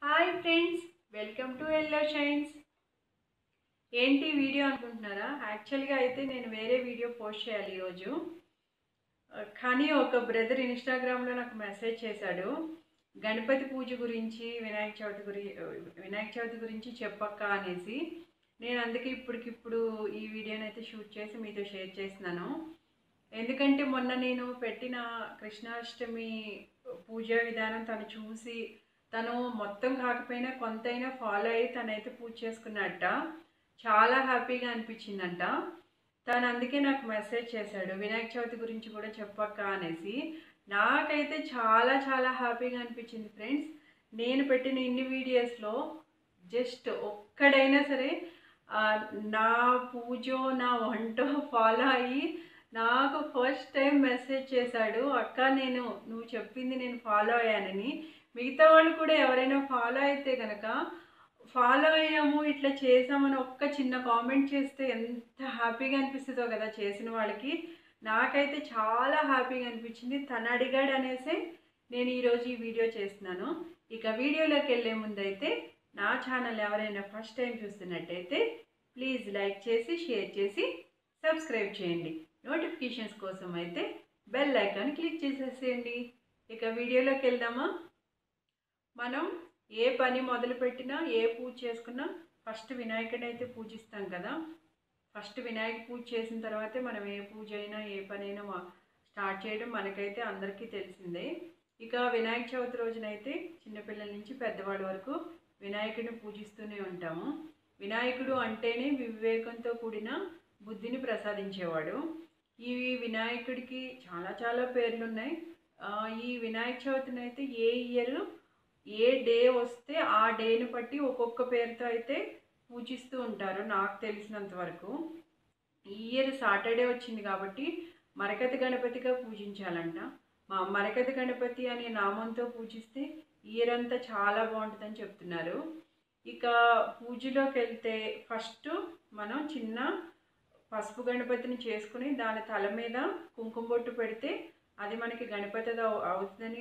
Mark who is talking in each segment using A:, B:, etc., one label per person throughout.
A: hi friends welcome to yellow shines ఏంటి video అనుకుంటున్నారా యాక్చువల్గా అయితే నేను వేరే వీడియో పోస్ట్ చేయాలి ఈరోజు ఆ, కానీ ఒక బ్రదర్ ఇన్స్టాగ్రామ్లో నాకు మెసేజ్ చేశాడు గణపతి పూజ గురించి వినాయక చవితి గురి వినాయక చవితి గురించి చెప్పక్క అనేసి నేను అందుకే ఇప్పటికిప్పుడు ఈ వీడియోని అయితే షూట్ చేసి మీతో షేర్ చేస్తున్నాను ఎందుకంటే మొన్న నేను పెట్టిన కృష్ణాష్టమి పూజా విధానం తను చూసి తను మొత్తం కాకపోయినా కొంతైనా ఫాలో అయ్యి తనైతే పూజ చేసుకున్నట్ట చాలా హ్యాపీగా అనిపించిందంట తను అందుకే నాకు మెసేజ్ చేశాడు వినాయక చవితి గురించి కూడా చెప్పక్క అనేసి నాకైతే చాలా చాలా హ్యాపీగా అనిపించింది ఫ్రెండ్స్ నేను పెట్టిన ఇన్ని వీడియోస్లో జస్ట్ ఒక్కడైనా సరే ఆ, నా పూజో నా వంటో ఫాలో అయ్యి నాకు ఫస్ట్ టైం మెసేజ్ చేశాడు అక్క నేను నువ్వు చెప్పింది నేను ఫాలో అయ్యానని మిగతా వాళ్ళు కూడా ఎవరైనా ఫాలో అయితే కనుక ఫాలో అయ్యాము ఇట్లా చేసామని ఒక్క చిన్న కామెంట్ చేస్తే ఎంత హ్యాపీగా అనిపిస్తుందో కదా చేసిన వాళ్ళకి నాకైతే చాలా హ్యాపీగా అనిపించింది తను అడిగాడు అనేసి నేను ఈరోజు ఈ వీడియో చేస్తున్నాను ఇక వీడియోలోకి వెళ్ళే ముందైతే నా ఛానల్ ఎవరైనా ఫస్ట్ టైం చూస్తున్నట్టయితే ప్లీజ్ లైక్ చేసి షేర్ చేసి సబ్స్క్రైబ్ చేయండి నోటిఫికేషన్స్ కోసం అయితే బెల్ ఐకాన్ క్లిక్ చేసేసేయండి ఇక వీడియోలోకి వెళ్దామా మనం ఏ పని మొదలుపెట్టినా ఏ పూజ చేసుకున్నా ఫస్ట్ వినాయకుడిని అయితే పూజిస్తాం కదా ఫస్ట్ వినాయక పూజ చేసిన తర్వాతే మనం ఏ పూజ అయినా ఏ పని అయినా మా- స్టార్ట్ చేయడం మనకైతే అందరికీ తెలిసిందే ఇక వినాయక చవితి రోజునైతే చిన్నపిల్లల నుంచి పెద్దవాళ్ళ వరకు వినాయకుడిని పూజిస్తూనే ఉంటాము వినాయకుడు అంటేనే వివేకంతో కూడిన బుద్ధిని ప్రసాదించేవాడు ఈ వినాయకుడికి చాలా చాలా పేర్లు ఉన్నాయి ఆ, ఈ వినాయక చవితిని అయితే ఏ ఇయర్ ఏ డే వస్తే ఆ డేని బట్టి ఒక్కొక్క పేరుతో అయితే పూజిస్తూ ఉంటారు నాకు తెలిసినంత వరకు ఈ ఇయర్ సాటర్డే వచ్చింది కాబట్టి మరకతి గణపతిగా పూజించాలంట మా మరకతి గణపతి అనే నామంతో పూజిస్తే ఇయర్ అంతా చాలా బాగుంటుందని చెప్తున్నారు ఇక పూజలోకి వెళ్తే ఫస్ట్ మనం చిన్న పసుపు గణపతిని చేసుకుని దాని తల మీద కుంకుమ బొట్టు పెడితే అది మనకి గణపతి అవు- అవుతుందని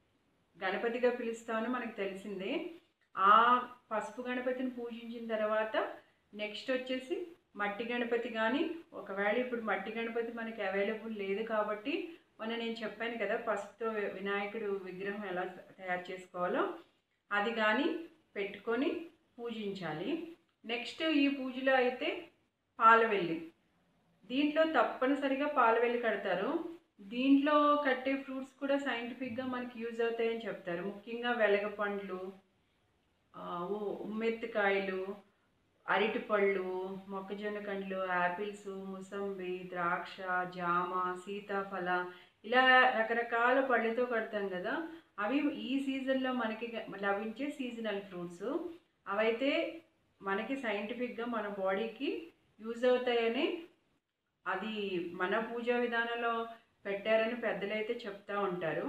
A: గణపతిగా పిలుస్తామని మనకు తెలిసిందే ఆ పసుపు గణపతిని పూజించిన తర్వాత నెక్స్ట్ వచ్చేసి మట్టి గణపతి కానీ ఒకవేళ ఇప్పుడు మట్టి గణపతి మనకి అవైలబుల్ లేదు కాబట్టి మొన్న నేను చెప్పాను కదా పసుపుతో వి- వినాయకుడు విగ్రహం ఎలా తయారు చేసుకోవాలో అది కానీ పెట్టుకొని పూజించాలి నెక్స్ట్ ఈ పూజలో అయితే పాలవెల్లి దీంట్లో తప్పనిసరిగా పాలవెల్లి కడతారు దీంట్లో కట్టే ఫ్రూట్స్ కూడా సైంటిఫిక్గా మనకి యూజ్ అవుతాయని చెప్తారు ముఖ్యంగా వెలగ పండ్లు ఆ, ఉ- ఉమ్మెత్తికాయలు అరటిపళ్ళు మొక్కజొన్న కండ్లు యాపిల్స్ ముసంబి ద్రాక్ష జామ సీతాఫల ఇలా రకరకాల పళ్ళతో కడతాం కదా అవి ఈ సీజన్లో మనకి గ- లభించే సీజనల్ ఫ్రూట్స్ అవైతే మనకి సైంటిఫిక్గా మన బాడీకి యూజ్ అవుతాయని అది మన పూజా విధానంలో పెట్టారని పెద్దలైతే చెప్తా ఉంటారు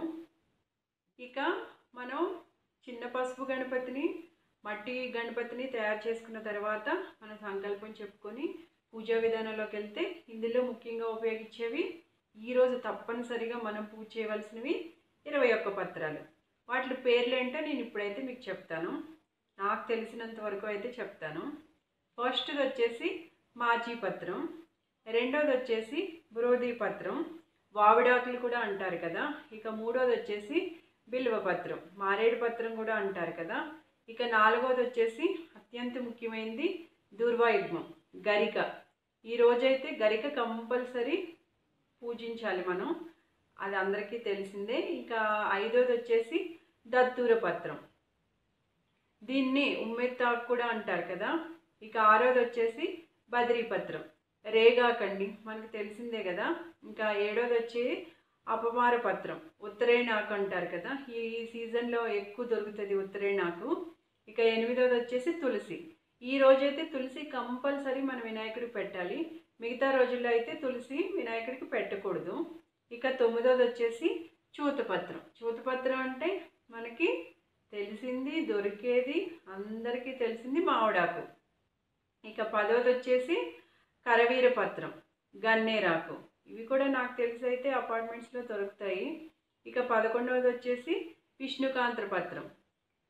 A: ఇక మనం చిన్న పసుపు గణపతిని మట్టి గణపతిని తయారు చేసుకున్న తర్వాత మన సంకల్పం చెప్పుకొని పూజా విధానంలోకి వెళ్తే ఇందులో ముఖ్యంగా ఉపయోగించేవి ఈరోజు తప్పనిసరిగా మనం పూజ చేయవలసినవి ఇరవై ఒక్క పత్రాలు వాటి పేర్లు ఏంటో నేను ఇప్పుడైతే మీకు చెప్తాను నాకు తెలిసినంత వరకు అయితే చెప్తాను ఫస్ట్ది వచ్చేసి మాచీ పత్రం రెండోది వచ్చేసి బ్రోధి పత్రం వావిడాకులు కూడా అంటారు కదా ఇక మూడోది వచ్చేసి బిల్వ పత్రం మారేడు పత్రం కూడా అంటారు కదా ఇక నాలుగోది వచ్చేసి అత్యంత ముఖ్యమైనది దుర్వాయుగ్మం గరిక ఈ రోజైతే గరిక కంపల్సరీ పూజించాలి మనం అది అందరికీ తెలిసిందే ఇంకా ఐదోది వచ్చేసి దత్తూర పత్రం దీన్ని ఉమ్మెత్తాకు కూడా అంటారు కదా ఇక ఆరోది వచ్చేసి బద్రీపత్రం రేగాకండి మనకు తెలిసిందే కదా ఇంకా ఏడోది వచ్చి అపమార పత్రం ఉత్తరేణాకు అంటారు కదా ఈ ఈ సీజన్లో ఎక్కువ దొరుకుతుంది ఉత్తరేణాకు ఇక ఎనిమిదోది వచ్చేసి తులసి ఈ రోజైతే తులసి కంపల్సరీ మన వినాయకుడికి పెట్టాలి మిగతా రోజుల్లో అయితే తులసి వినాయకుడికి పెట్టకూడదు ఇక తొమ్మిదోది వచ్చేసి చూతపత్రం చూతపత్రం అంటే మనకి తెలిసింది దొరికేది అందరికీ తెలిసింది మామిడాకు ఇక పదోది వచ్చేసి కరవీర పత్రం గన్నేరాకు ఇవి కూడా నాకు తెలిసి అయితే అపార్ట్మెంట్స్లో దొరుకుతాయి ఇక పదకొండవది వచ్చేసి విష్ణుకాంత్ర పత్రం వి-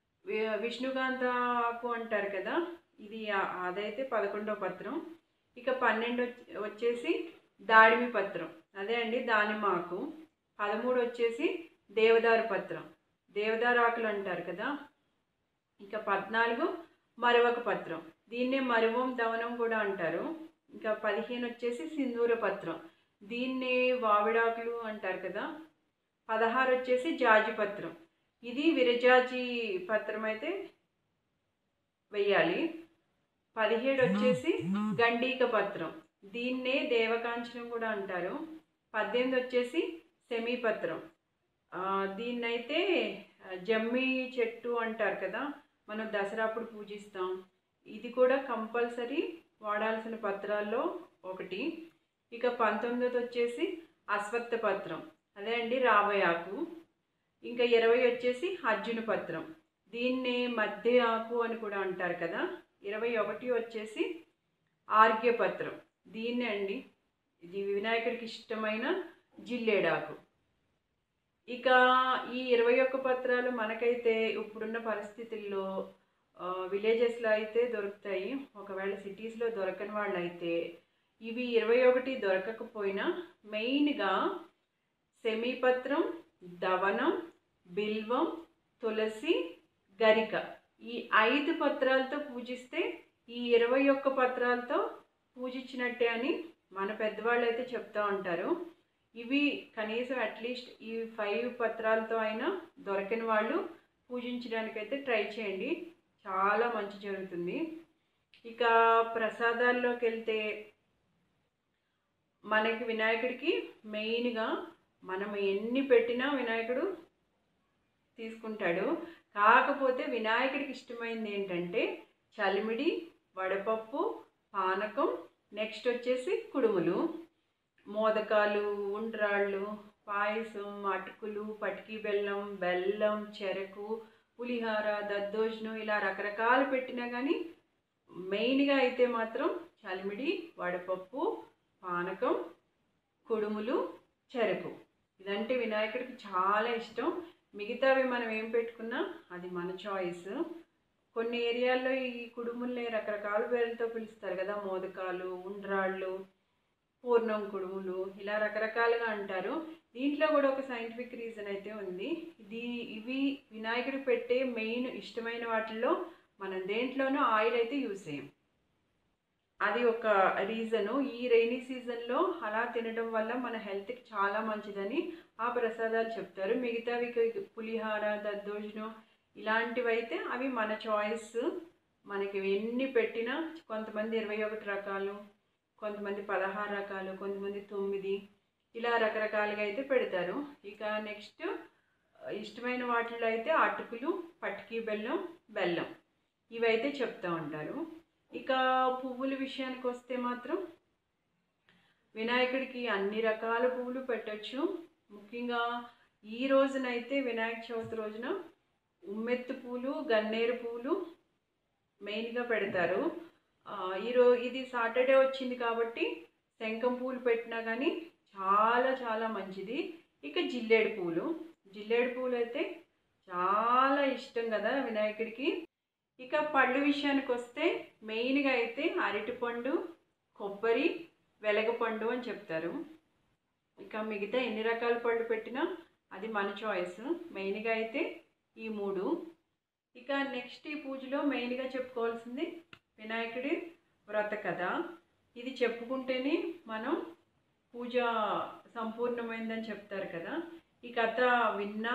A: విష్ణుకాంత ఆకు అంటారు కదా ఇది ఆ- అదైతే పదకొండో పత్రం ఇక పన్నెండు వచ్చ- వచ్చేసి దాడిమి పత్రం అదే అండి దానిమ్మ ఆకు పదమూడు వచ్చేసి దేవదారు పత్రం దేవదారు ఆకులు అంటారు కదా ఇక పద్నాలుగు మరవక పత్రం దీన్నే మరువం దవనం కూడా అంటారు ఇంకా పదిహేను వచ్చేసి సింధూర పత్రం దీన్నే వావిడాకులు అంటారు కదా పదహారు వచ్చేసి జాజి పత్రం ఇది విరజాజి పత్రం అయితే వెయ్యాలి పదిహేడు వచ్చేసి గండీక పత్రం దీన్నే దేవకాంచనం కూడా అంటారు పద్దెనిమిది వచ్చేసి సెమీపత్రం ఆ, దీన్నైతే ఆ, జమ్మి చెట్టు అంటారు కదా మనం దసరా అప్పుడు పూజిస్తాం ఇది కూడా కంపల్సరీ వాడాల్సిన పత్రాల్లో ఒకటి ఇక పంతొమ్మిదోది వచ్చేసి అశ్వత్థ పత్రం అదే అండి రాబోయే ఆకు ఇంకా ఇరవై వచ్చేసి అర్జున పత్రం దీన్నే మధ్య ఆకు అని కూడా అంటారు కదా ఇరవై ఒకటి వచ్చేసి ఆర్గ్యపత్రం దీన్నే అండి ఇది వినాయకుడికి ఇష్టమైన జిల్లేడాకు ఇక ఈ ఇరవై ఒక్క పత్రాలు మనకైతే ఇప్పుడున్న పరిస్థితుల్లో విలేజెస్లో అయితే దొరుకుతాయి ఒకవేళ సిటీస్లో దొరకని వాళ్ళు అయితే ఇవి ఇరవై ఒకటి దొరకకపోయినా మెయిన్గా సెమీపత్రం దవనం బిల్వం తులసి గరిక ఈ ఐదు పత్రాలతో పూజిస్తే ఈ ఇరవై ఒక్క పత్రాలతో పూజించినట్టే అని మన పెద్దవాళ్ళు అయితే చెప్తా ఉంటారు ఇవి కనీసం అట్లీస్ట్ ఈ ఫైవ్ పత్రాలతో అయినా దొరకని వాళ్ళు పూజించడానికైతే ట్రై చేయండి చాలా మంచి జరుగుతుంది ఇక ప్రసాదాల్లోకి వెళ్తే మనకి వినాయకుడికి మెయిన్గా మనం ఎన్ని పెట్టినా వినాయకుడు తీసుకుంటాడు కాకపోతే వినాయకుడికి ఇష్టమైంది ఏంటంటే చలిమిడి వడపప్పు పానకం నెక్స్ట్ వచ్చేసి కుడుములు మోదకాలు ఉండ్రాళ్ళు పాయసం అటుకులు పటికి బెల్లం బెల్లం చెరకు పులిహార దద్దోజనం ఇలా రకరకాలు పెట్టినా కానీ మెయిన్గా అయితే మాత్రం చలిమిడి వడపప్పు పానకం కుడుములు చెరకు ఇదంటే వినాయకుడికి చాలా ఇష్టం మిగతావి మనం ఏం పెట్టుకున్నా అది మన చాయిస్ కొన్ని ఏరియాల్లో ఈ కుడుముల్ని రకరకాల పేర్లతో పిలుస్తారు కదా మోదకాలు ఉండ్రాళ్ళు పూర్ణం కుడుములు ఇలా రకరకాలుగా అంటారు దీంట్లో కూడా ఒక సైంటిఫిక్ రీజన్ అయితే ఉంది ఇది ఇవి వినాయకుడికి పెట్టే మెయిన్ ఇష్టమైన వాటిల్లో మనం దేంట్లోనూ ఆయిల్ అయితే యూజ్ చేయం అది ఒక రీజను ఈ రైనీ సీజన్లో అలా తినడం వల్ల మన హెల్త్కి చాలా మంచిదని ఆ ప్రసాదాలు చెప్తారు మిగతావి క- పులిహార దద్దోజనం ఇలాంటివైతే అవి మన చాయిస్ మనకి ఎన్ని పెట్టినా కొంతమంది ఇరవై ఒకటి రకాలు కొంతమంది పదహారు రకాలు కొంతమంది తొమ్మిది ఇలా రకరకాలుగా అయితే పెడతారు ఇక నెక్స్ట్ ఇష్టమైన వాటిలో అయితే అటుకులు పటికి బెల్లం బెల్లం ఇవైతే చెప్తూ ఉంటారు ఇక పువ్వుల విషయానికి వస్తే మాత్రం వినాయకుడికి అన్ని రకాల పువ్వులు పెట్టొచ్చు ముఖ్యంగా ఈ రోజునైతే వినాయక చవితి రోజున ఉమ్మెత్తు పూలు గన్నేరు పూలు మెయిన్గా పెడతారు ఆ, ఈరో ఇది సాటర్డే వచ్చింది కాబట్టి శంఖం పూలు పెట్టినా కానీ చాలా చాలా మంచిది ఇక జిల్లేడు పూలు జిల్లేడు పూలు అయితే చాలా ఇష్టం కదా వినాయకుడికి ఇక పళ్ళు విషయానికి వస్తే మెయిన్గా అయితే అరటిపండు కొబ్బరి వెలగపండు అని చెప్తారు ఇక మిగతా ఎన్ని రకాల పళ్ళు పెట్టినా అది మన చాయిస్ మెయిన్గా అయితే ఈ మూడు ఇక నెక్స్ట్ ఈ పూజలో మెయిన్గా చెప్పుకోవాల్సింది వినాయకుడి వ్రత కథ ఇది చెప్పుకుంటేనే మనం పూజ సంపూర్ణమైందని చెప్తారు కదా ఈ కథ విన్నా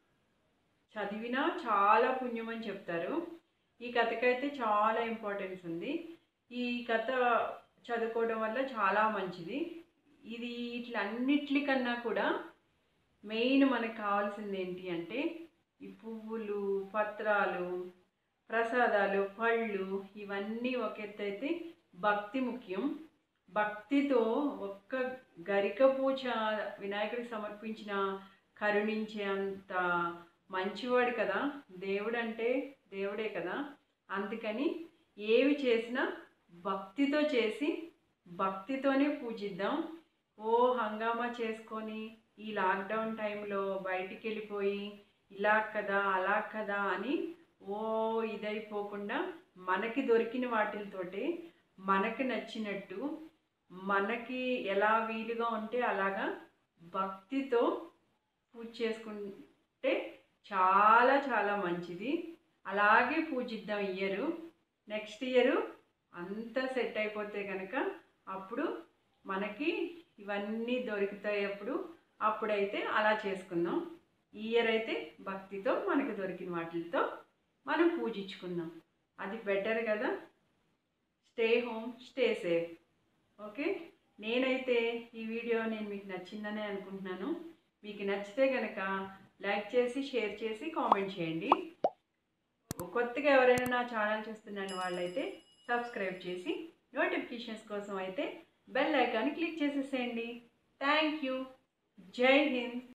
A: చదివినా చాలా పుణ్యం అని చెప్తారు ఈ కథకైతే చాలా ఇంపార్టెన్స్ ఉంది ఈ కథ చదువుకోవడం వల్ల చాలా మంచిది ఇది ఇట్లన్నిట్లికన్నా కూడా మెయిన్ మనకు కావాల్సింది ఏంటి అంటే ఈ పువ్వులు పత్రాలు ప్రసాదాలు పళ్ళు ఇవన్నీ ఒక ఎత్తు అయితే భక్తి ముఖ్యం భక్తితో ఒక్క గరిక పూజ వినాయకుడికి సమర్పించిన కరుణించే అంత మంచివాడు కదా దేవుడు అంటే దేవుడే కదా అందుకని ఏవి చేసినా భక్తితో చేసి భక్తితోనే పూజిద్దాం ఓ హంగామా చేసుకొని ఈ లాక్డౌన్ టైంలో బయటికి వెళ్ళిపోయి ఇలా కదా అలా కదా అని ఓ ఇదైపోకుండా మనకి దొరికిన వాటితోటి మనకి నచ్చినట్టు మనకి ఎలా వీలుగా ఉంటే అలాగా భక్తితో పూజ చేసుకుంటే చాలా చాలా మంచిది అలాగే పూజిద్దాం ఇయరు నెక్స్ట్ ఇయరు అంతా సెట్ అయిపోతే కనుక అప్పుడు మనకి ఇవన్నీ దొరుకుతాయి అప్పుడు అప్పుడైతే అలా చేసుకుందాం ఈ ఇయర్ అయితే భక్తితో మనకు దొరికిన వాటితో మనం పూజించుకుందాం అది బెటర్ కదా stay home stay safe okay నేనైతే ఈ వీడియో నేను మీకు నచ్చిందనే అనుకుంటున్నాను మీకు నచ్చితే కనుక లైక్ చేసి షేర్ చేసి కామెంట్ చేయండి కొత్తగా ఎవరైనా నా ఛానల్ చూస్తున్న వాళ్ళైతే సబ్స్క్రైబ్ చేసి నోటిఫికేషన్స్ కోసం అయితే బెల్ ఐకాన్ క్లిక్ చేసేసేయండి థ్యాంక్ యూ జై హింద్